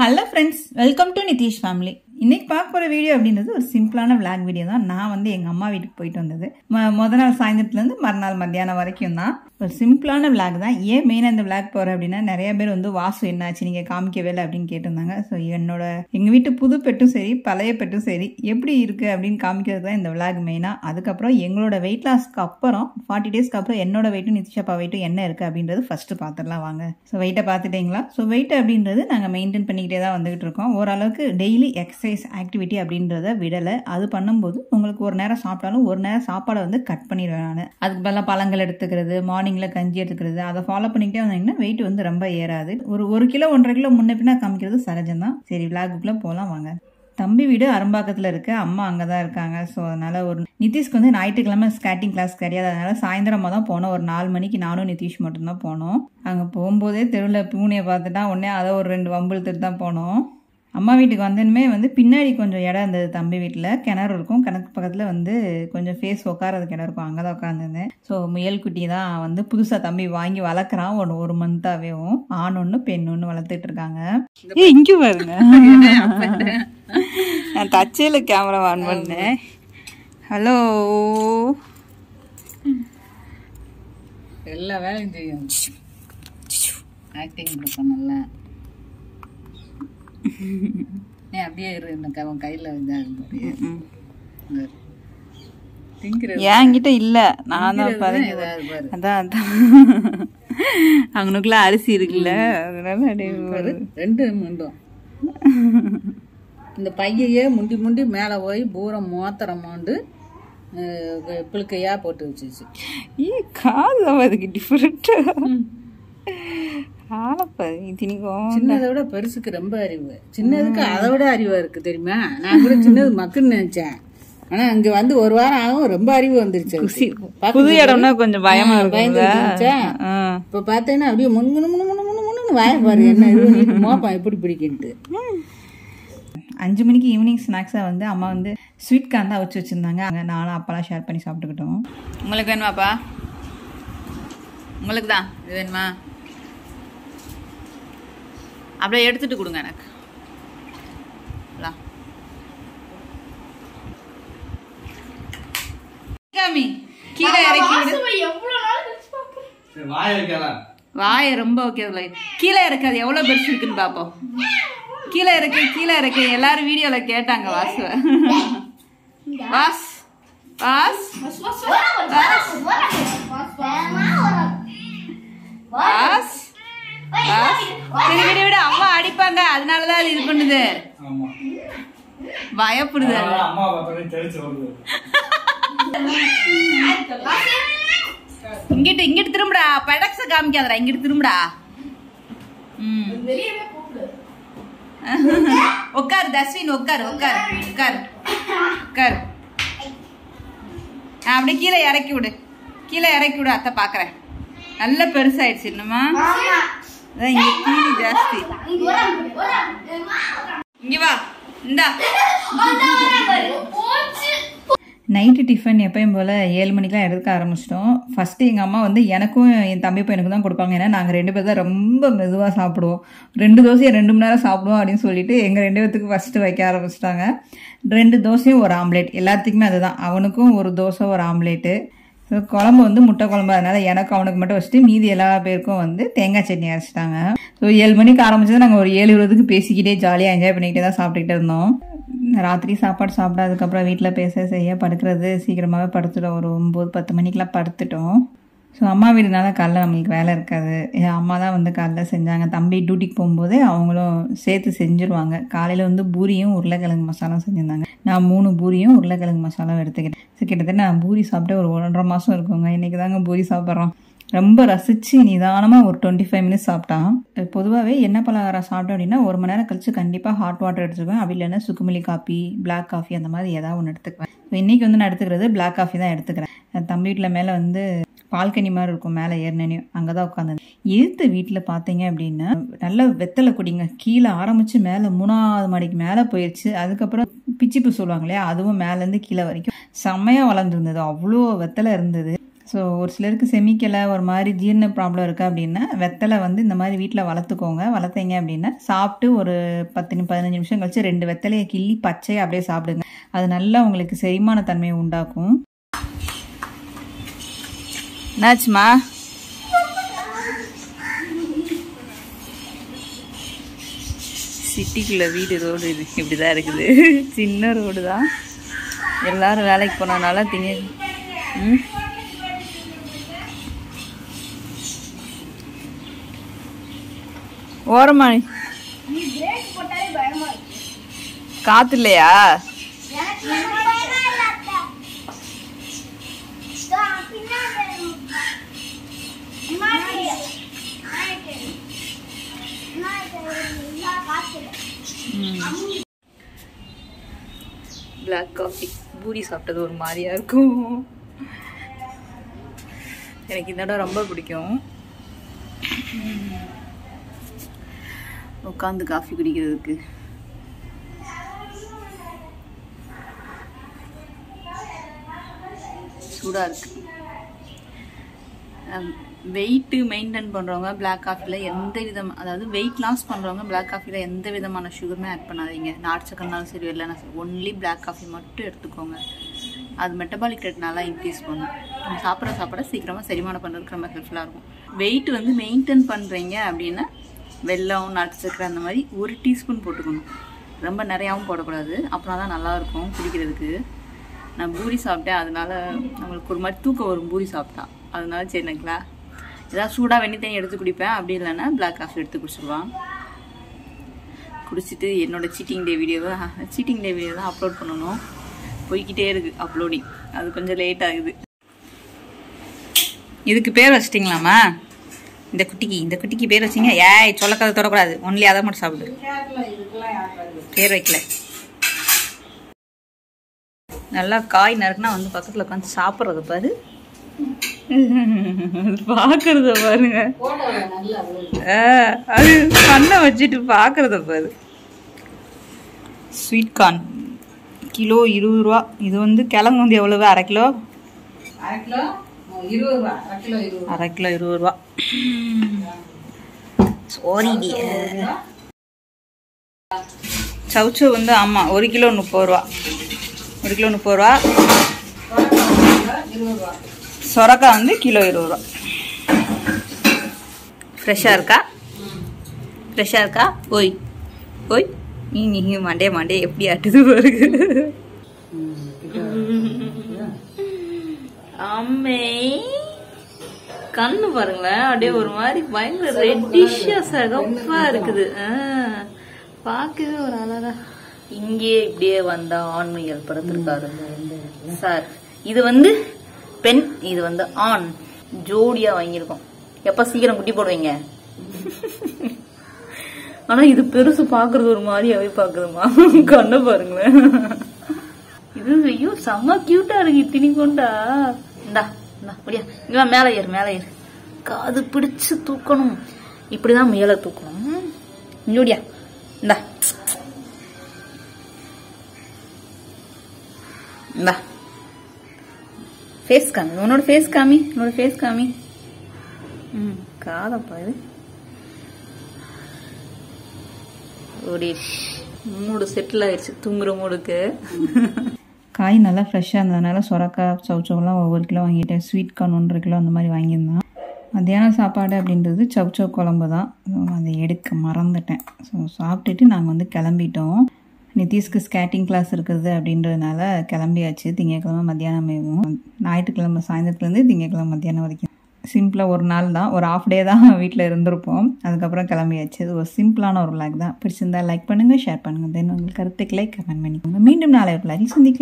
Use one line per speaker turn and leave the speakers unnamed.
Hello friends welcome to Nitish family இன்னைக்கு பார்க்க போகிற வீடியோ அப்படின்றது ஒரு சிம்பிளான விளாக் வீடியோ தான் நான் வந்து எங்கள் அம்மா வீட்டுக்கு போயிட்டு வந்தது ம- முத நாள் சாயந்தரத்துலேருந்து மறுநாள் மத்தியானம் வரைக்கும் தான் ஒரு சிம்பிளான விளாக் தான் ஏன் மெயினாக இந்த விளாக் போகிறேன் அப்படின்னா நிறைய பேர் வந்து வாசு என்னாச்சு நீங்கள் காமிக்கவே இல்லை அப்படின்னு கேட்டிருந்தாங்க ஸோ என்னோட எங்கள் வீட்டு புது பெட்டும் சரி பழைய பெட்டும் சரி எப்படி இருக்குது அப்படின்னு காமிக்கிறது தான் இந்த விளாக் மெயினாக அதுக்கப்புறம் எங்களோட வெயிட் லாஸ்க்கு அப்புறம் ஃபார்ட்டி டேஸ்க்கு அப்புறம் என்னோட வெயிட்டும் நிதிஷப்பா வெயிட்டும் என்ன இருக்குது அப்படின்றது ஃபஸ்ட்டு பார்த்துடலாம் வாங்க ஸோ வெயிட்டை பார்த்துட்டீங்களா ஸோ வெயிட் அப்படின்றது நாங்கள் மெயின்டைன் பண்ணிக்கிட்டே தான் வந்துகிட்டு இருக்கோம் ஓரளவுக்கு டெய்லி எக்ஸசைஸ் ஆக்டிவிட்டி அப்படின்றத விடலை அது பண்ணும்போது உங்களுக்கு ஒரு நேரம் சாப்பிட்டாலும் ஒரு நேரம் சாப்பாடை வந்து கட் பண்ணிடுவேன் நான் அதுக்கு பதிலாக பழங்கள் எடுத்துக்கிறது மார்னிங்கில் கஞ்சி எடுத்துக்கிறது அதை ஃபாலோ பண்ணிக்கிட்டே வந்தீங்கன்னா வெயிட் வந்து ரொம்ப ஏறாது ஒரு ஒரு கிலோ ஒன்றரை கிலோ முன்ன பின்ன காமிக்கிறது சகஜம் தான் சரி விளாகுக்குள்ளே போகலாம் வாங்க தம்பி வீடு அரும்பாக்கத்தில் இருக்கு அம்மா அங்கே தான் இருக்காங்க ஸோ அதனால ஒரு நிதிஷ்க்கு வந்து ஞாயிற்றுக்கிழமை ஸ்கேட்டிங் கிளாஸ் கிடையாது அதனால சாயந்தரமாக தான் போனோம் ஒரு நாலு மணிக்கு நானும் நிதிஷ் மட்டும்தான் போனோம் அங்கே போகும்போதே தெருவில் பூனையை பார்த்துட்டா உடனே அதை ஒரு ரெண்டு வம்பிழுத்துட்டு தான் போனோம் அம்மா வீட்டுக்கு வந்தனுமே வந்து பின்னாடி கொஞ்சம் இடம் இருந்தது தம்பி வீட்டில் கிணறு இருக்கும் கிணக்கு பக்கத்தில் வந்து கொஞ்சம் ஃபேஸ் உட்காரதுக்கு இடம் இருக்கும் அங்கே தான் உட்காந்துருந்தேன் ஸோ முயல் குட்டி தான் வந்து புதுசாக தம்பி வாங்கி வளர்க்குறான் ஒரு ஒரு மந்தாவேவும் ஆண் ஒன்று பெண் ஒன்று வளர்த்துட்டு இருக்காங்க ஏ இங்கே பாருங்க நான் தச்சையில் கேமரா ஆன் பண்ணேன் ஹலோ
எல்லா வேலையும் செய்யும் ஆக்டிங் கொடுப்பேன் நல்லா நீ அப்படியே இரு எனக்கு அவன் கையில் இதாக திங்கிறது
என்கிட்ட இல்லை நான் தான் பாருங்க
ஏதாவது பாரு
அதான் அதான் அவனுக்குள்ள அரிசி இருக்குல்ல அதனால அப்படியே
பாரு ரெண்டு முண்டும் இந்த பையையே முண்டி முண்டி மேலே போய் பூரம் மோத்திரம் மோண்டு பிழுக்கையாக போட்டு வச்சிச்சு
ஏ காது அதுக்கு டிஃப்ரெண்ட்டா ஆளப்பா திணிக்கும்
சின்னதை விட பெருசுக்கு ரொம்ப அறிவு சின்னதுக்கு அதை விட அறிவா இருக்கு தெரியுமா நான் கூட சின்னது மக்குன்னு நினைச்சேன் ஆனா அங்க வந்து ஒரு வாரம் ஆகும் ரொம்ப அறிவு வந்துருச்சு அதுக்கு. பார்க்க
புது இடம்னா கொஞ்சம் பயமா
ஆ, பயந்து
இருக்கும்ல
இருந்துச்சா?
ஆ.
இப்ப பார்த்தேன்னா அப்படியே முன்னு முன்னு முன்னு முன்னு முன்னு முன்னு வாய பாரு என்ன இது பண்ணிட்டு மோப்பம் எப்படி பிடிக்கின்ட்டு
அஞ்சு மணிக்கு ஈவினிங் ஸ்நாக்ஸாக வந்து அம்மா வந்து ஸ்வீட் கார்ன் தான் வச்சு வச்சுருந்தாங்க அங்கே நானும் அப்பெல்லாம் ஷேர் பண்ணி சாப்பிட்டுக்கிட்டோம் உங்களுக்கு வேணுமாப்பா உங்களுக்கு தான் இது வேணுமா அப்படியே எடுத்துட்டு கொடுங்க எனக்கு இந்தா. காமி கீழே இறக்கி விடு
சரி, வாயை வைக்கலாம்
வாயை ரொம்ப ஓகே கீழே இறக்காது எவ்வளோ பெருசு இருக்குன்னு பார்ப்போம் கீழே இறக்கு கீழே இறக்கு எல்லாரும் வீடியோவில் கேட்டாங்க வாசுவ வாஸ் வாஸ் வாஸ் வாஸ் சரி விடு விடு அம்மா அடிப்பாங்க அதனால தான் அது இது பண்ணுது
ஆமா
பயப்படுது அது.
அதனால அம்மா பார்த்தோன்னே தெரிச்சு வருது
இங்கிட்டு இங்கிட்டு திரும்புடா படக்ஸ காமிக்காதடா இங்கிட்டு திரும்புடா ம் உட்காரு தஸ்வின் உட்காரு உட்காரு உட்காரு உட்காரு ஆ, அப்படியே கீழே இறக்கி விடு கீழே இறக்கி விடு அத்தை பாக்குறேன் நல்ல பெருசாயிடுச்சு என்னமா அதான் இங்க தீனி ஜாஸ்தி இங்க வா இந்தா நைட்டு டிஃபன் எப்பயும் போல் ஏழு மணிக்கெலாம் எடுக்க ஆரம்பிச்சிட்டோம் ஃபஸ்ட்டு எங்கள் அம்மா வந்து எனக்கும் என் தம்பி பையனுக்கும் தான் கொடுப்பாங்க ஏன்னா நாங்கள் ரெண்டு பேர் தான் ரொம்ப மெதுவாக சாப்பிடுவோம் ரெண்டு தோசையை ரெண்டு மணி நேரம் சாப்பிடுவோம் அப்படின்னு சொல்லிட்டு எங்கள் ரெண்டு பேர்த்துக்கு ஃபஸ்ட்டு வைக்க ஆரம்பிச்சிட்டாங்க ரெண்டு தோசையும் ஒரு ஆம்லேட் எல்லாத்துக்குமே அதுதான் அவனுக்கும் ஒரு தோசை ஒரு ஆம்லேட்டு ஸோ குழம்பு வந்து முட்டை குழம்பு அதனால எனக்கு அவனுக்கு மட்டும் வச்சுட்டு மீதி எல்லா பேருக்கும் வந்து தேங்காய் சட்னி அரைச்சிட்டாங்க ஸோ ஏழு மணிக்கு ஆரம்பிச்சது நாங்கள் ஒரு ஏழு இருபதுக்கு பேசிக்கிட்டே ஜாலியாக என்ஜாய் பண்ணிக்கிட்டே தான் சாப்பிட்டுக்கிட்டு இருந்தோம் ராத்திரி சாப்பாடு சாப்பிடாதுக்கப்புறம் வீட்டில் பேச செய்ய படுக்கிறது சீக்கிரமாகவே படுத்துட்டோம் ஒரு ஒம்பது பத்து மணிக்கெலாம் படுத்துட்டோம் ஸோ அம்மா வீடுனால காலைல நம்மளுக்கு வேலை இருக்காது என் அம்மா தான் வந்து காலைல செஞ்சாங்க தம்பி டியூட்டிக்கு போகும்போது அவங்களும் சேர்த்து செஞ்சுருவாங்க காலையில் வந்து பூரியும் உருளைக்கிழங்கு மசாலாவும் செஞ்சுருந்தாங்க நான் மூணு பூரியும் உருளைக்கிழங்கு மசாலாவும் எடுத்துக்கிட்டேன் ஸோ கிட்டத்தட்ட நான் பூரி சாப்பிட்டு ஒரு ஒன்றரை மாதம் இருக்குங்க இன்றைக்கி தாங்க பூரி சாப்பிட்றோம் ரொம்ப ரசித்து நிதானமாக ஒரு டுவெண்ட்டி ஃபைவ் மினிட்ஸ் சாப்பிட்டான் பொதுவாகவே எண்ணெய் பலகாரம் சாப்பிட்டோம் அப்படின்னா ஒரு மணி நேரம் கழிச்சு கண்டிப்பாக ஹாட் வாட்டர் எடுத்துக்குவேன் அப்படி இல்லைன்னா சுக்குமல்லி காப்பி பிளாக் காஃபி அந்த மாதிரி ஏதாவது ஒன்று எடுத்துக்குவேன் ஸோ இன்றைக்கி வந்து நான் எடுத்துக்கிறது பிளாக் காஃபி தான் எடுத்துக்கிறேன் என் தம்பி வீட்டில் மேலே வந்து பால்கனி மாதிரி இருக்கும் மேலே ஏறினேனையும் அங்கே தான் உட்காந்து எழுத்து வீட்டில் பார்த்தீங்க அப்படின்னா நல்ல வெத்தலை குடிங்க கீழே ஆரம்பித்து மேலே மூணாவது மாடிக்கு மேலே போயிடுச்சு அதுக்கப்புறம் பிச்சிப்பு சொல்லுவாங்க இல்லையா அதுவும் மேலேருந்து கீழே வரைக்கும் செம்மையாக வளர்ந்துருந்தது அவ்வளோ வெத்தலை இருந்தது ஸோ ஒரு சிலருக்கு செமிக்கலை ஒரு மாதிரி ஜீரண ப்ராப்ளம் இருக்குது அப்படின்னா வெத்தலை வந்து இந்த மாதிரி வீட்டில் வளர்த்துக்கோங்க வளர்த்தீங்க அப்படின்னா சாப்பிட்டு ஒரு பத்து நி- பதினஞ்சு நிமிஷம் கழிச்சு ரெண்டு வெத்தலையை கிள்ளி பச்சையை அப்படியே சாப்பிடுங்க அது நல்லா உங்களுக்கு செரிமான தன்மையை உண்டாக்கும் என்னாச்சுமா சிட்டிக்குள்ள வீடு ரோடு இது இப்படி தான் இருக்குது சின்ன ரோடு தான் எல்லாரும் வேலைக்கு போனதுனால திங்க ம் ஓரமா காத்து இல்லையா பிளாக் காஃபி பூரி சாப்பிட்டது ஒரு மாதிரியா இருக்கும் எனக்கு இந்த இடம் ரொம்ப பிடிக்கும் உட்காந்து காஃபி குடிக்கிறதுக்கு சூடாக இருக்கு வெயிட்டு மெயின்டைன் பண்ணுறவங்க பிளாக் காஃபியில் எந்த விதம் அதாவது வெயிட் லாஸ் பண்ணுறவங்க பிளாக் காஃபியில் எந்த விதமான சுகருமே ஆட் பண்ணாதீங்க நாட்டு சக்கரனாலும் சரி இல்லைனா சரி ஒன்லி பிளாக் காஃபி மட்டும் எடுத்துக்கோங்க அது மெட்டபாலிக் ரேட் நல்லா இன்க்ரீஸ் பண்ணும் நம்ம சாப்பிட சாப்பிட சீக்கிரமாக செரிமானம் பண்ணுறதுக்கு ரொம்ப ஹெல்ப்ஃபுல்லாக இருக்கும் வெயிட் வந்து மெயின்டைன் பண்ணுறீங்க அப்படின்னா வெல்லம் நாட்டு சக்கரை அந்த மாதிரி ஒரு டீஸ்பூன் போட்டுக்கணும் ரொம்ப நிறையாவும் போடக்கூடாது அப்புறம் தான் நல்லாயிருக்கும் குடிக்கிறதுக்கு நான் பூரி சாப்பிட்டேன் அதனால நம்மளுக்கு ஒரு மாதிரி தூக்கம் வரும் பூரி சாப்பிட்டா அதனால சரி எனக்குலா ஏதாவது சூடாக வெண்ணி தண்ணி எடுத்து குடிப்பேன் அப்படி இல்லைன்னா பிளாக் காஃபி எடுத்து குடிச்சிடுவான் குடிச்சிட்டு என்னோட சீட்டிங் டே வீடியோவை சீட்டிங் டே வீடியோ தான் அப்லோட் பண்ணணும் போய்கிட்டே இருக்கு அப்லோடிங் அது கொஞ்சம் லேட் ஆகுது இதுக்கு பேர் வச்சிட்டிங்களாமா இந்த குட்டிக்கு இந்த குட்டிக்கு பேர் வச்சிங்க ஏய் சொல்லக்கதை தொடக்கூடாது ஒன்லி அதை மட்டும் சாப்பிடு பேர் வைக்கல நல்லா காய் நறுக்குனா வந்து பக்கத்தில் உட்காந்து சாப்பிட்றத பாரு பார்க்கறத பாருங்க ஆ, அது கண்ணை வச்சுட்டு பார்க்கறத பாரு ஸ்வீட் கார்ன் கிலோ இருபது ரூபா இது வந்து கிழங்கு வந்து எவ்வளவு அரை கிலோ
அரை கிலோ இருபது ரூபா அரை கிலோ இருபது
அரை கிலோ இருபது ரூபா சாரி சவுச்சோ வந்து ஆமாம் ஒரு கிலோ முப்பது ரூபா ஒரு கிலோ முப்பது ரூபா
இருபது ரூபா
சொரக்காய் வந்து கிலோ இருபது ரூபா ஃப்ரெஷ்ஷாக இருக்கா ஃப்ரெஷ்ஷாக இருக்கா ஓய் ஓய் நீ நீ மண்டே மண்டே எப்படி ஆட்டுது பாருங்க அம்மே கண்ணு பாருங்களேன் அப்படியே ஒரு மாதிரி பயங்கர ரெட்டிஷா சகப்பா இருக்குது ஆ, பார்க்கவே ஒரு அழகா இங்கே இப்படியே வந்த ஆண்மைகள் பிறந்திருக்காரு சார் இது வந்து பெண் இது வந்து ஆண் ஜோடியா வாங்கியிருக்கோம் எப்ப சீக்கிரம் குட்டி போடுவீங்க ஆனா இது பெருசு பாக்குறது ஒரு மாதிரியாவே பாக்குதுமா கண்ணை பாருங்களேன் இது ஐயோ செம்ம கியூட்டா இருக்கு இத்தினி கொண்டா இந்தா இந்தா அப்படியா இங்க மேல ஏறு மேல ஏறு காது பிடிச்சு தூக்கணும் இப்படிதான் மேல தூக்கணும் இங்கோடியா இந்தா இந்தா ஃபேஸ் காமி உன்னோட ஃபேஸ் காமி உன்னோட ஃபேஸ் காமி ம் காதப்பா இது ஓடிடுச்சு மூடு செட்டில் ஆயிடுச்சு தூங்குற மூடுக்கு காய் நல்லா ஃப்ரெஷ்ஷாக இருந்ததுனால சொரக்காய் சவுச்சோவெல்லாம் ஒவ்வொரு கிலோ வாங்கிட்டேன் ஸ்வீட் கார்ன் ஒன்றரை கிலோ அந்த மாதிரி வாங்கியிருந்தேன் மத்தியான சாப்பாடு அப்படின்றது சவுச்சோ குழம்பு தான் ஸோ அதை எடுக்க மறந்துட்டேன் ஸோ சாப்பிட்டுட்டு நாங்கள் வந்து கிளம்பிட்டோம் நிதிஷ்க்கு ஸ்கேட்டிங் கிளாஸ் இருக்குது அப்படின்றதுனால கிளம்பியாச்சு திங்கக்கிழமை மத்தியானமேவும் ஞாயிற்றுக்கிழமை சாயந்தரத்துலேருந்து திங்கக்கிழமை மத்தியானம் வரைக்கும் சிம்பிளாக ஒரு நாள் தான் ஒரு ஆஃப் டே தான் வீட்டில் இருந்திருப்போம் அதுக்கப்புறம் கிளம்பியாச்சு இது ஒரு சிம்பிளான ஒரு லைக் தான் பிடிச்சிருந்தா லைக் பண்ணுங்கள் ஷேர் பண்ணுங்கள் தென் உங்களுக்கு கருத்துக்களை கமெண்ட் பண்ணிக்கோங்க மீண்டும் நாளை ஒரு லைக் சந்திக்கலாம்